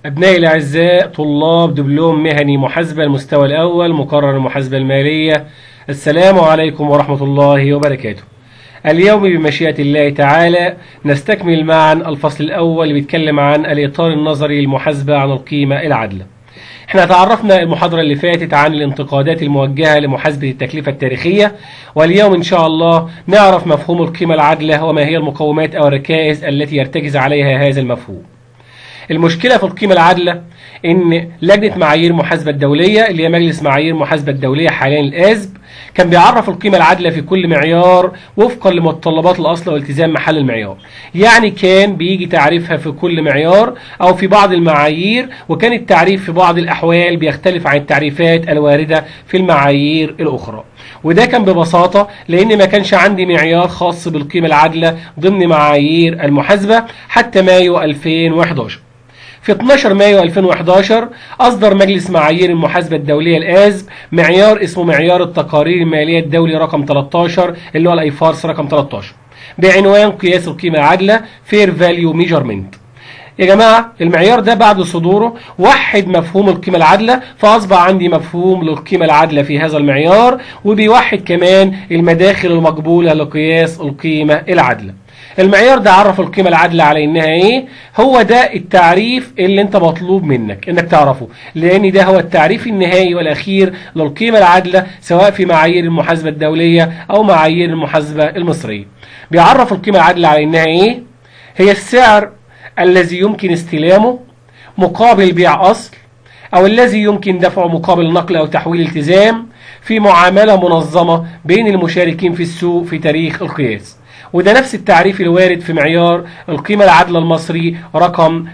أبنائي الأعزاء طلاب دبلوم مهني محاسبة المستوى الأول مقرر المحاسبة المالية السلام عليكم ورحمة الله وبركاته اليوم بمشيئة الله تعالى نستكمل معا الفصل الأول اللي بيتكلم عن الإطار النظري للمحاسبة عن القيمة العادلة احنا تعرفنا المحاضرة اللي فاتت عن الانتقادات الموجهة لمحاسبة التكلفة التاريخية واليوم ان شاء الله نعرف مفهوم القيمة العادلة وما هي المقومات او الركائز التي يرتكز عليها هذا المفهوم المشكلة في القيمة العادلة ان لجنة معايير المحاسبة الدولية اللي هي مجلس معايير المحاسبة الدولية حاليا الآزب كان بيعرف القيمة العادلة في كل معيار وفقا لمتطلبات الأصل والتزام محل المعيار يعني كان بيجي تعريفها في كل معيار أو في بعض المعايير وكان التعريف في بعض الأحوال بيختلف عن التعريفات الواردة في المعايير الأخرى وده كان ببساطة لأن ما كانش عندي معيار خاص بالقيمة العادلة ضمن معايير المحاسبة حتى مايو 2011 في 12 مايو 2011 أصدر مجلس معايير المحاسبة الدولية الآزب معيار اسمه معيار التقارير المالية الدولي رقم 13 اللي هو الأيفارس رقم 13 بعنوان قياس القيمة العادلة Fair Value Measurement يا جماعة المعيار ده بعد صدوره وحد مفهوم القيمة العادلة فأصبح عندي مفهوم للقيمة العادلة في هذا المعيار وبيوحد كمان المداخل المقبولة لقياس القيمة العادلة المعيار ده عرف القيمة العادلة على انها ايه هو ده التعريف اللي انت مطلوب منك انك تعرفه لان ده هو التعريف النهائي والاخير للقيمة العادلة سواء في معايير المحاسبة الدولية او معايير المحاسبة المصرية بيعرف القيمة العادلة على انها ايه هي السعر الذي يمكن استلامه مقابل بيع اصل او الذي يمكن دفعه مقابل نقل او تحويل التزام في معاملة منظمة بين المشاركين في السوق في تاريخ القياس وده نفس التعريف الوارد في معيار القيمة العادلة المصري رقم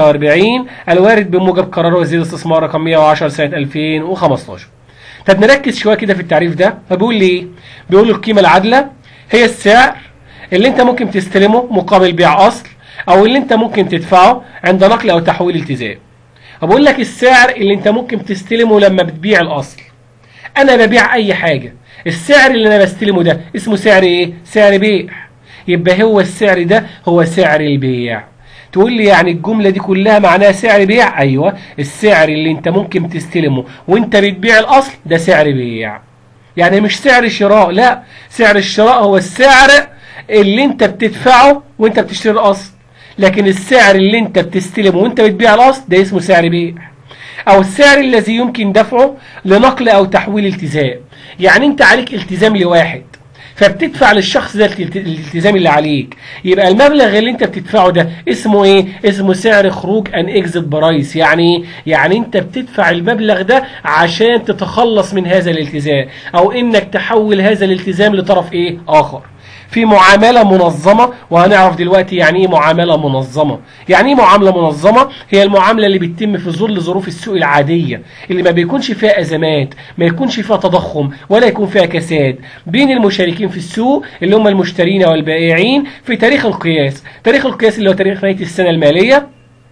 45 الوارد بموجب قرار وزير الاستثمار رقم 110 سنة 2015 طب نركز شوية كده في التعريف ده فبيقول لي ايه بيقول القيمة العادلة هي السعر اللي انت ممكن تستلمه مقابل بيع اصل او اللي انت ممكن تدفعه عند نقل او تحويل التزام بقول لك السعر اللي انت ممكن تستلمه لما بتبيع الاصل انا ببيع اي حاجة السعر اللي انا بستلمه ده اسمه سعر ايه سعر بيع يبقى هو السعر ده هو سعر البيع تقول لي يعني الجملة دي كلها معناها سعر بيع ايوه السعر اللي انت ممكن تستلمه وانت بتبيع الاصل ده سعر بيع يعني مش سعر شراء لا سعر الشراء هو السعر اللي انت بتدفعه وانت بتشتري الاصل لكن السعر اللي انت بتستلمه وانت بتبيع الاصل ده اسمه سعر بيع او السعر الذي يمكن دفعه لنقل او تحويل التزام يعني انت عليك التزام لواحد فبتدفع للشخص ده الالتزام اللي عليك يبقى المبلغ اللي انت بتدفعه ده اسمه ايه اسمه سعر خروج ان اكزit برايس يعني يعني انت بتدفع المبلغ ده عشان تتخلص من هذا الالتزام او انك تحول هذا الالتزام لطرف ايه اخر في معاملة منظمة وهنعرف دلوقتي يعني ايه معاملة منظمة يعني ايه معاملة منظمة هي المعاملة اللي بتتم في ظل ظروف السوق العادية اللي ما بيكونش فيها ازمات ما يكونش فيها تضخم ولا يكون فيها كساد بين المشاركين في السوق اللي هم المشترين والبائعين في تاريخ القياس تاريخ القياس اللي هو تاريخ نهاية السنة المالية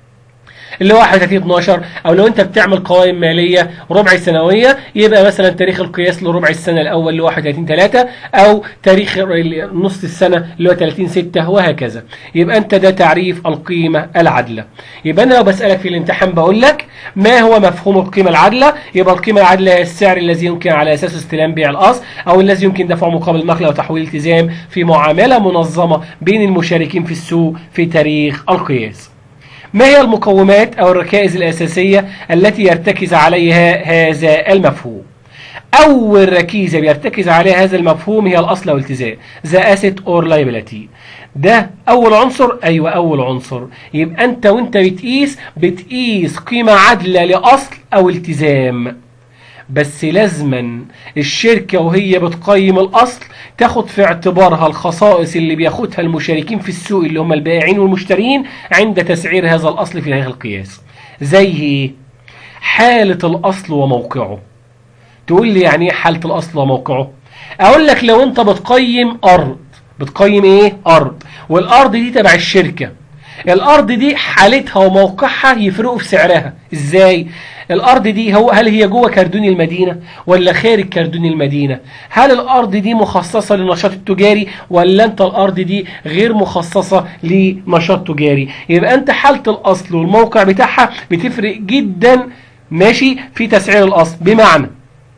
اللي هو 31 12 او لو انت بتعمل قوائم ماليه ربع سنويه يبقى مثلا تاريخ القياس لربع السنه الاول اللي هو 31 3 او تاريخ نص السنه اللي هو 30 6 وهكذا يبقى انت ده تعريف القيمه العادله يبقى انا لو بسالك في الامتحان بقول لك ما هو مفهوم القيمه العادله يبقى القيمه العادله هي السعر الذي يمكن على اساس استلام بيع الاصل او الذي يمكن دفعه مقابل نقل او تحويل التزام في معامله منظمه بين المشاركين في السوق في تاريخ القياس ما هي المقومات أو الركائز الأساسية التي يرتكز عليها هذا المفهوم أول ركيزة بيرتكز عليها هذا المفهوم هي الأصل أو التزام the asset or liability ده أول عنصر أيوة أول عنصر يبقى أنت وأنت بتقيس بتقيس قيمة عادلة لأصل أو التزام بس لازما الشركة وهي بتقيم الأصل تاخد في اعتبارها الخصائص اللي بياخدها المشاركين في السوق اللي هم البائعين والمشترين عند تسعير هذا الأصل في تاريخ القياس زي حالة الأصل وموقعه تقول لي يعني ايه حالة الأصل وموقعه أقول لك لو أنت بتقيم أرض بتقيم إيه أرض والأرض دي تبع الشركة الارض دي حالتها وموقعها يفرقوا في سعرها ازاي الارض دي هو هل هي جوه كردون المدينه ولا خارج كردون المدينه هل الارض دي مخصصه للنشاط التجاري ولا انت الارض دي غير مخصصه لنشاط تجاري يبقى انت حاله الاصل والموقع بتاعها بتفرق جدا ماشي في تسعير الاصل بمعنى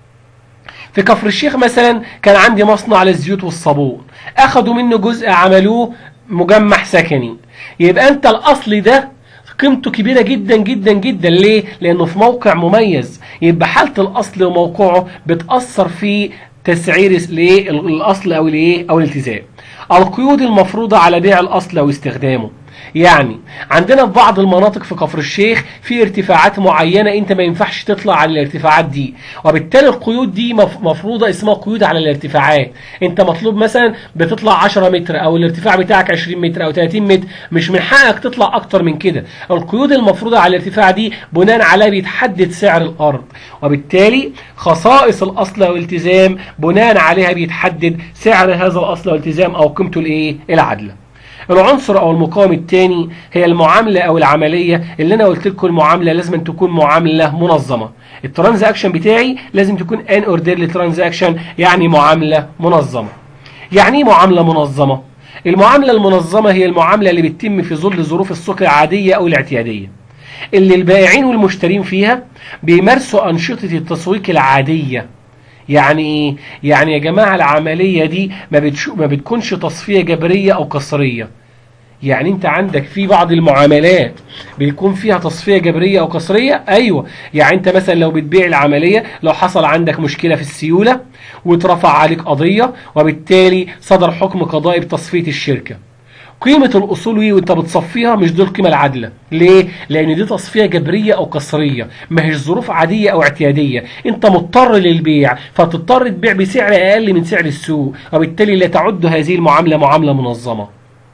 في كفر الشيخ مثلا كان عندي مصنع للزيوت والصابون اخدوا منه جزء عملوه مجمع سكني يبقى انت الاصل ده قيمته كبيره جدا جدا جدا ليه لانه في موقع مميز يبقى حاله الاصل وموقعه بتاثر في تسعير الايه الاصل او الايه او الالتزام القيود المفروضه على بيع الاصل او استخدامه يعني عندنا في بعض المناطق في كفر الشيخ في ارتفاعات معينة انت ما ينفعش تطلع على الارتفاعات دي وبالتالي القيود دي مف- مفروضة اسمها قيود على الارتفاعات انت مطلوب مثلا بتطلع 10 متر او الارتفاع بتاعك 20 متر او 30 متر مش من حقك تطلع اكتر من كده القيود المفروضة على الارتفاع دي بناء عليها بيتحدد سعر الارض وبالتالي خصائص الاصل او الالتزام بناء عليها بيتحدد سعر هذا الاصل او الالتزام او قيمته الايه العادله العنصر او المقام الثاني هي المعامله او العمليه اللي انا قلت لكم المعامله لازم أن تكون معامله منظمه الترانزاكشن بتاعي لازم تكون ان اوردرلي ترانزاكشن يعني معامله منظمه يعني ايه معامله منظمه المعامله المنظمه هي المعامله اللي بتتم في ظل ظروف السوق العاديه او الاعتياديه اللي البائعين والمشترين فيها بيمارسوا انشطه التسويق العاديه يعني ايه؟ يعني يا جماعه العمليه دي ما بتشو ما بتكونش تصفيه جبريه او قصريه. يعني انت عندك في بعض المعاملات بيكون فيها تصفيه جبريه او قصريه ايوه يعني انت مثلا لو بتبيع العمليه لو حصل عندك مشكله في السيوله واترفع عليك قضيه وبالتالي صدر حكم قضائي بتصفيه الشركه قيمة الأصول وي وأنت بتصفيها مش دي القيمة العادلة، ليه؟ لأن دي تصفية جبرية أو قصرية، ما هيش ظروف عادية أو اعتيادية، أنت مضطر للبيع، فتضطر تبيع بسعر أقل من سعر السوق، وبالتالي لا تعد هذه المعاملة معاملة منظمة.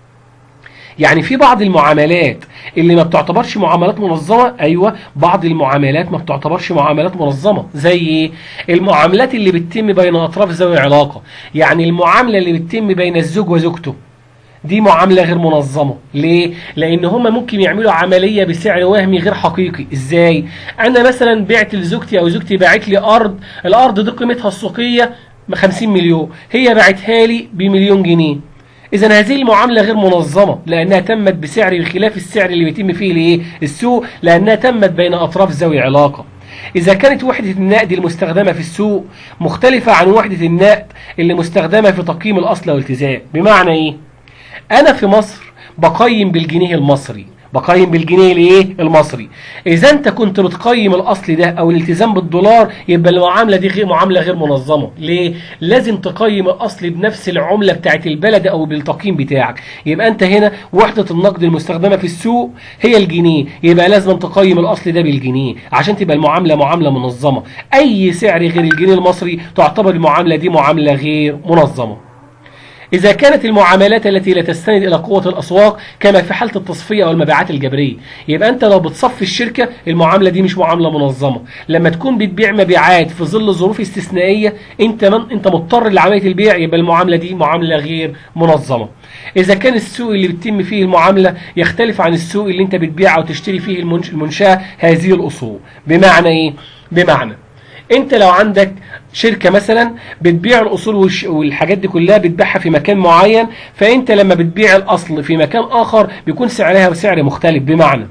يعني في بعض المعاملات اللي ما بتعتبرش معاملات منظمة أيوة بعض المعاملات ما بتعتبرش معاملات منظمة زي إيه؟ المعاملات اللي بتتم بين أطراف ذوي علاقة يعني المعاملة اللي بتتم بين الزوج وزوجته دي معاملة غير منظمة ليه؟ لأن هما ممكن يعملوا عملية بسعر وهمي غير حقيقي إزاي؟ أنا مثلا بعت لزوجتي أو زوجتي باعت لي أرض الأرض دي قيمتها السوقية 50 مليون هي باعتها لي بمليون جنيه إذا هذه المعاملة غير منظمة لأنها تمت بسعر بخلاف السعر اللي بيتم فيه الإيه؟ السوق لأنها تمت بين أطراف ذوي علاقة. إذا كانت وحدة النقد المستخدمة في السوق مختلفة عن وحدة النقد اللي مستخدمة في تقييم الأصل والالتزام، بمعنى إيه؟ أنا في مصر بقيم بالجنيه المصري بقيم بالجنيه الايه المصري اذا انت كنت بتقيم الاصل ده او الالتزام بالدولار يبقى المعامله دي غير معامله غير منظمه ليه لازم تقيم الاصل بنفس العمله بتاعت البلد او بالتقييم بتاعك يبقى انت هنا وحده النقد المستخدمه في السوق هي الجنيه يبقى لازم تقيم الاصل ده بالجنيه عشان تبقى المعامله معامله منظمه اي سعر غير الجنيه المصري تعتبر المعامله دي معامله غير منظمه إذا كانت المعاملات التي لا تستند إلى قوة الأسواق كما في حالة التصفية أو المبيعات الجبرية يبقى أنت لو بتصفي الشركة المعاملة دي مش معاملة منظمة لما تكون بتبيع مبيعات في ظل ظروف استثنائية أنت من أنت مضطر لعملية البيع يبقى المعاملة دي معاملة غير منظمة إذا كان السوق اللي بتتم فيه المعاملة يختلف عن السوق اللي أنت بتبيع أو تشتري فيه المنش- المنشأة هذه الأصول بمعنى إيه؟ بمعنى انت لو عندك شركه مثلا بتبيع الاصول والش- والحاجات دي كلها بتبيعها في مكان معين فانت لما بتبيع الاصل في مكان اخر بيكون سعرها بسعر مختلف بمعنى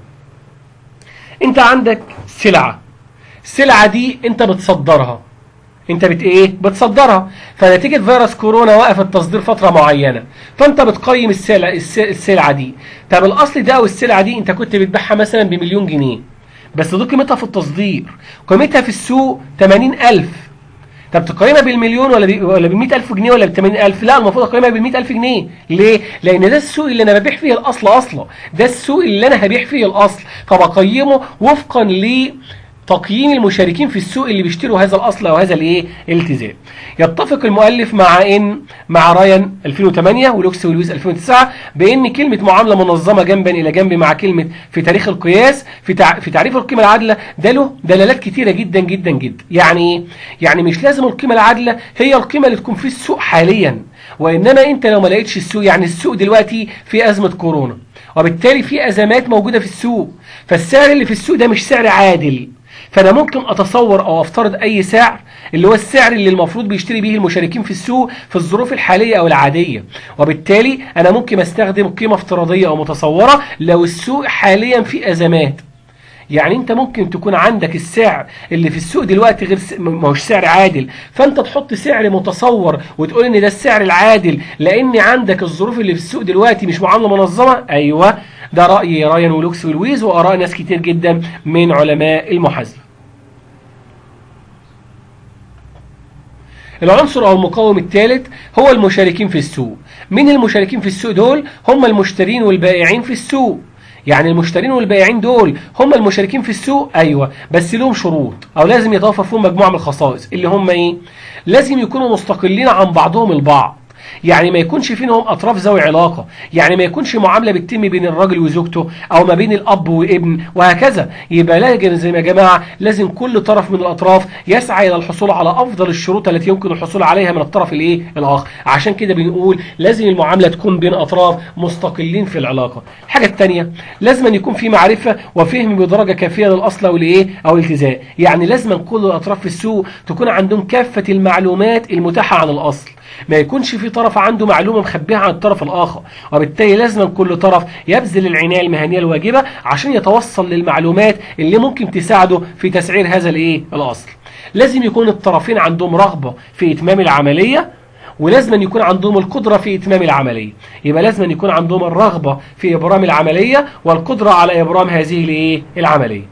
انت عندك سلعه السلعه دي انت بتصدرها انت بت ايه بتصدرها فنتيجه فيروس كورونا وقف التصدير فتره معينه فانت بتقيم السلعه الس- السلعه دي طب الاصل ده او السلعه دي انت كنت بتبيعها مثلا بمليون جنيه بس دي قيمتها في التصدير قيمتها في السوق 80000 طب تقيمها بالمليون ولا بي ولا ب 100000 جنيه ولا ب 80000 لا المفروض اقيمها ب 100000 جنيه ليه لان ده السوق اللي انا ببيع فيه الاصل اصلا ده السوق اللي انا هبيع فيه الاصل فبقيمه وفقا ل تقييم المشاركين في السوق اللي بيشتروا هذا الاصل او هذا الايه الالتزام يتفق المؤلف مع ان مع رايان 2008 ولوكس ولويس 2009 بان كلمه معامله منظمه جنبا الى جنب مع كلمه في تاريخ القياس في تع... في تعريف القيمه العادله ده له دلالات كتيره جدا جدا جدا يعني ايه يعني مش لازم القيمه العادله هي القيمه اللي تكون في السوق حاليا وانما انت لو ما لقيتش السوق يعني السوق دلوقتي في ازمه كورونا وبالتالي في ازمات موجوده في السوق فالسعر اللي في السوق ده مش سعر عادل فانا ممكن اتصور او افترض اي سعر اللي هو السعر اللي المفروض بيشتري به المشاركين في السوق في الظروف الحاليه او العاديه وبالتالي انا ممكن استخدم قيمه افتراضيه او متصوره لو السوق حاليا في ازمات يعني انت ممكن تكون عندك السعر اللي في السوق دلوقتي غير س... ما هوش سعر عادل فانت تحط سعر متصور وتقول ان ده السعر العادل لان عندك الظروف اللي في السوق دلوقتي مش معامله منظمه ايوه ده راي رايان ولوكس ولويز واراء ناس كتير جدا من علماء المحاسبه العنصر او المقاوم الثالث هو المشاركين في السوق مين المشاركين في السوق دول هم المشترين والبائعين في السوق يعني المشترين والبائعين دول هم المشاركين في السوق ايوه بس لهم شروط او لازم يتوفر فيهم مجموعه من الخصائص اللي هم ايه لازم يكونوا مستقلين عن بعضهم البعض يعني ما يكونش فيهم اطراف ذوي علاقه يعني ما يكونش معامله بتتم بين الراجل وزوجته او ما بين الاب وابن وهكذا يبقى لازم يا جماعه لازم كل طرف من الاطراف يسعى الى الحصول على افضل الشروط التي يمكن الحصول عليها من الطرف الايه الاخر عشان كده بنقول لازم المعامله تكون بين اطراف مستقلين في العلاقه الحاجه الثانيه لازم أن يكون في معرفه وفهم بدرجه كافيه للاصل او الايه او الالتزام يعني لازم كل الاطراف في السوق تكون عندهم كافه المعلومات المتاحه عن الاصل ما يكونش في طرف عنده معلومه مخبيها عن الطرف الاخر وبالتالي لازم كل طرف يبذل العنايه المهنيه الواجبه عشان يتوصل للمعلومات اللي ممكن تساعده في تسعير هذا الايه الاصل لازم يكون الطرفين عندهم رغبه في اتمام العمليه ولازم أن يكون عندهم القدرة في إتمام العملية يبقى لازم أن يكون عندهم الرغبة في إبرام العملية والقدرة على إبرام هذه الإيه؟ العملية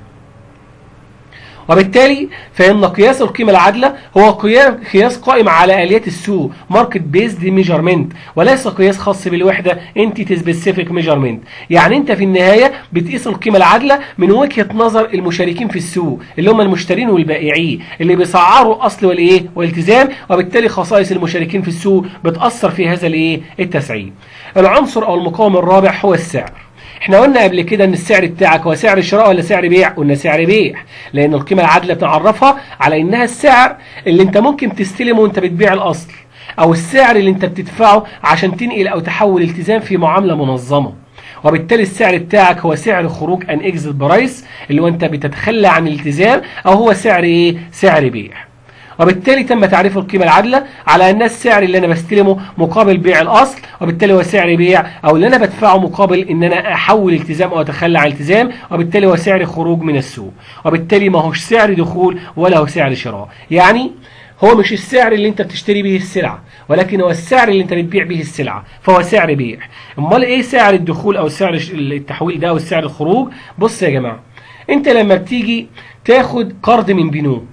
وبالتالي فإن قياس القيمة العادلة هو قياس قائم على آليات السوق ماركت بيزد ميجرمنت وليس قياس خاص بالوحدة انتيتي سبيسيفيك ميجرمنت يعني انت في النهاية بتقيس القيمة العادلة من وجهة نظر المشاركين في السوق اللي هم المشترين والبائعين اللي بيسعروا الأصل والإيه والالتزام وبالتالي خصائص المشاركين في السوق بتأثر في هذا الإيه التسعير العنصر أو المقاوم الرابع هو السعر احنا قلنا قبل كده ان السعر بتاعك هو سعر شراء ولا سعر بيع قلنا سعر بيع لان القيمه العادله بنعرفها على انها السعر اللي انت ممكن تستلمه وانت بتبيع الاصل او السعر اللي انت بتدفعه عشان تنقل او تحول التزام في معامله منظمه وبالتالي السعر بتاعك هو سعر خروج ان اكزit برايس اللي هو انت بتتخلى عن الالتزام او هو سعر ايه سعر بيع وبالتالي تم تعريف القيمة العادلة على أن السعر اللي أنا بستلمه مقابل بيع الأصل وبالتالي هو سعر بيع أو اللي أنا بدفعه مقابل أن أنا أحول التزام أو أتخلى عن التزام وبالتالي هو سعر خروج من السوق وبالتالي ما هوش سعر دخول ولا هو سعر شراء يعني هو مش السعر اللي انت بتشتري به السلعة ولكن هو السعر اللي انت بتبيع به السلعة فهو سعر بيع امال ايه سعر الدخول او سعر التحويل ده او سعر الخروج بص يا جماعة انت لما بتيجي تاخد قرض من بنوك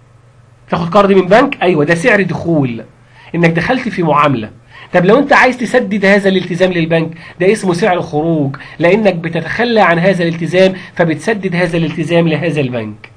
تاخد قرض من بنك ايوه ده سعر دخول انك دخلت في معامله طب لو انت عايز تسدد هذا الالتزام للبنك ده اسمه سعر خروج لانك بتتخلى عن هذا الالتزام فبتسدد هذا الالتزام لهذا البنك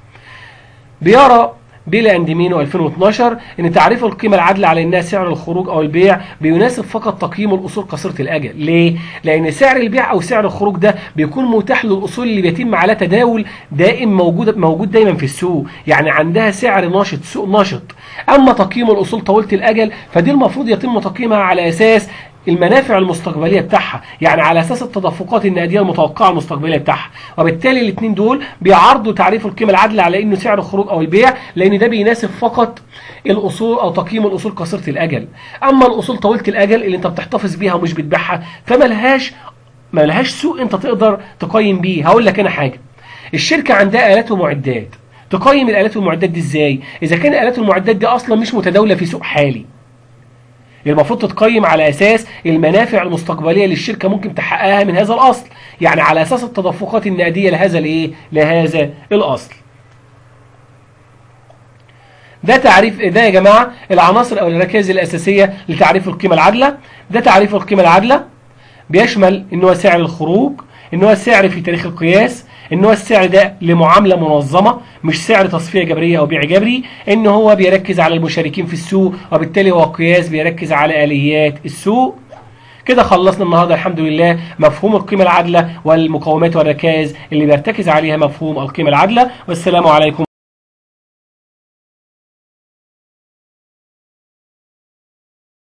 بيرى بيلا انديمينو 2012 ان تعريف القيمه العادله على انها سعر الخروج او البيع بيناسب فقط تقييم الاصول قصيره الاجل ليه لان سعر البيع او سعر الخروج ده بيكون متاح للاصول اللي بيتم عليها تداول دائم موجود موجود دايما في السوق يعني عندها سعر ناشط سوق نشط اما تقييم الاصول طويله الاجل فدي المفروض يتم تقييمها على اساس المنافع المستقبليه بتاعها يعني على اساس التدفقات النقديه المتوقعه المستقبليه بتاعها وبالتالي الاثنين دول بيعرضوا تعريف القيمه العادله على انه سعر الخروج او البيع لان ده بيناسب فقط الاصول او تقييم الاصول قصيره الاجل اما الاصول طويله الاجل اللي انت بتحتفظ بيها ومش بتبيعها فما لهاش ما لهاش سوق انت تقدر تقيم بيه هقول لك انا حاجه الشركه عندها الات ومعدات تقيم الالات والمعدات دي ازاي اذا كان الالات والمعدات دي اصلا مش متداوله في سوق حالي المفروض تتقيم على اساس المنافع المستقبليه للشركه ممكن تحققها من هذا الاصل يعني على اساس التدفقات النقديه لهذا الايه لهذا الاصل ده تعريف ده يا جماعه العناصر او الركائز الاساسيه لتعريف القيمه العادله ده تعريف القيمه العادله بيشمل ان هو سعر الخروج ان هو السعر في تاريخ القياس ان هو السعر ده لمعامله منظمه مش سعر تصفيه جبريه او بيع جبري ان هو بيركز على المشاركين في السوق وبالتالي هو قياس بيركز على اليات السوق كده خلصنا النهارده الحمد لله مفهوم القيمه العادله والمقومات والركائز اللي بيرتكز عليها مفهوم القيمه العادله والسلام عليكم